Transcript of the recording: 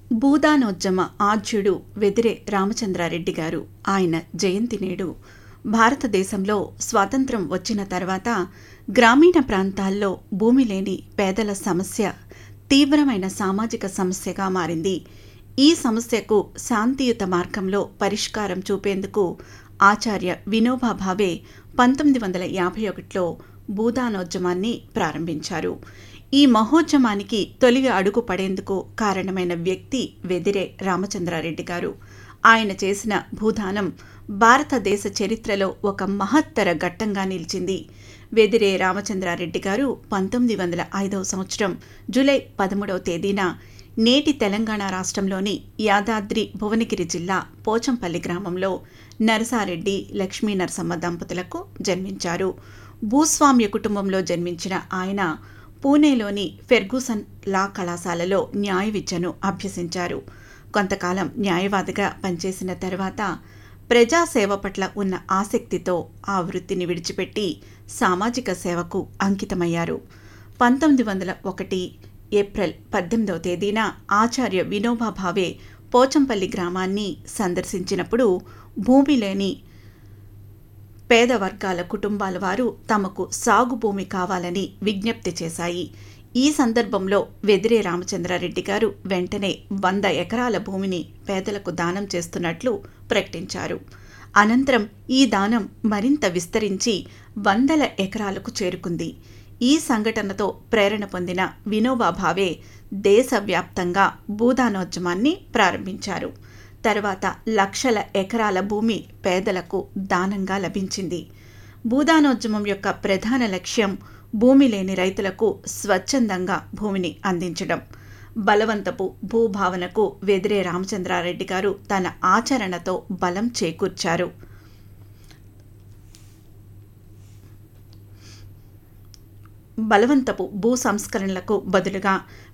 భూదానోద్యమ ఆద్యుడు వెదిరే రామచంద్రారెడ్డి గారు ఆయన జయంతి నేడు భారతదేశంలో స్వాతంత్రం వచ్చిన తర్వాత గ్రామీణ ప్రాంతాల్లో భూమి లేని పేదల సమస్య తీవ్రమైన సామాజిక సమస్యగా మారింది ఈ సమస్యకు శాంతియుత మార్గంలో పరిష్కారం చూపేందుకు ఆచార్య వినోబా భావే పంతొమ్మిది వందల యాభై ఒకటిలో భూదానోద్యమాన్ని ప్రారంభించారు ఈ మహోద్యమానికి తొలిగా అడుగు పడేందుకు కారణమైన వ్యక్తి వెదిరే రామచంద్రారెడ్డి గారు ఆయన చేసిన భూదానం భారతదేశ చరిత్రలో ఒక మహత్తర ఘట్టంగా నిలిచింది వెదిరే రామచంద్రారెడ్డి గారు పంతొమ్మిది వందల ఐదవ సంవత్సరం జూలై పదమూడవ తేదీన నేటి తెలంగాణ రాష్ట్రంలోని యాదాద్రి భువనగిరి జిల్లా పోచంపల్లి గ్రామంలో నరసారెడ్డి లక్ష్మీ నరసమ్మ దంపతులకు జన్మించారు భూస్వామ్య కుటుంబంలో జన్మించిన ఆయన పూణేలోని ఫెర్గూసన్ లా కళాశాలలో న్యాయ విద్యను అభ్యసించారు కొంతకాలం న్యాయవాదిగా పనిచేసిన తర్వాత ప్రజాసేవ పట్ల ఉన్న ఆసక్తితో ఆ వృత్తిని విడిచిపెట్టి సామాజిక సేవకు అంకితమయ్యారు పంతొమ్మిది వందల ఒకటి ఏప్రిల్ పద్దెనిమిదవ తేదీన ఆచార్య వినోబా భావే పోచంపల్లి గ్రామాన్ని సందర్శించినప్పుడు భూమి లేని పేద వర్గాల కుటుంబాల వారు తమకు సాగు భూమి కావాలని విజ్ఞప్తి చేశాయి ఈ సందర్భంలో వెదిరే రామచంద్రారెడ్డి గారు వెంటనే వంద ఎకరాల భూమిని పేదలకు దానం చేస్తున్నట్లు ప్రకటించారు అనంతరం ఈ దానం మరింత విస్తరించి వందల ఎకరాలకు చేరుకుంది ఈ సంఘటనతో ప్రేరణ పొందిన వినోబా భావే దేశవ్యాప్తంగా భూదానోద్యమాన్ని ప్రారంభించారు తర్వాత లక్షల ఎకరాల భూమి పేదలకు దానంగా లభించింది భూదానోద్యమం యొక్క ప్రధాన లక్ష్యం భూమి లేని రైతులకు స్వచ్ఛందంగా భూమిని అందించడం బలవంతపు భూభావనకు వెదిరే రామచంద్రారెడ్డి గారు తన ఆచరణతో బలం చేకూర్చారు బలవంతపు భూ సంస్కరణలకు బదులుగా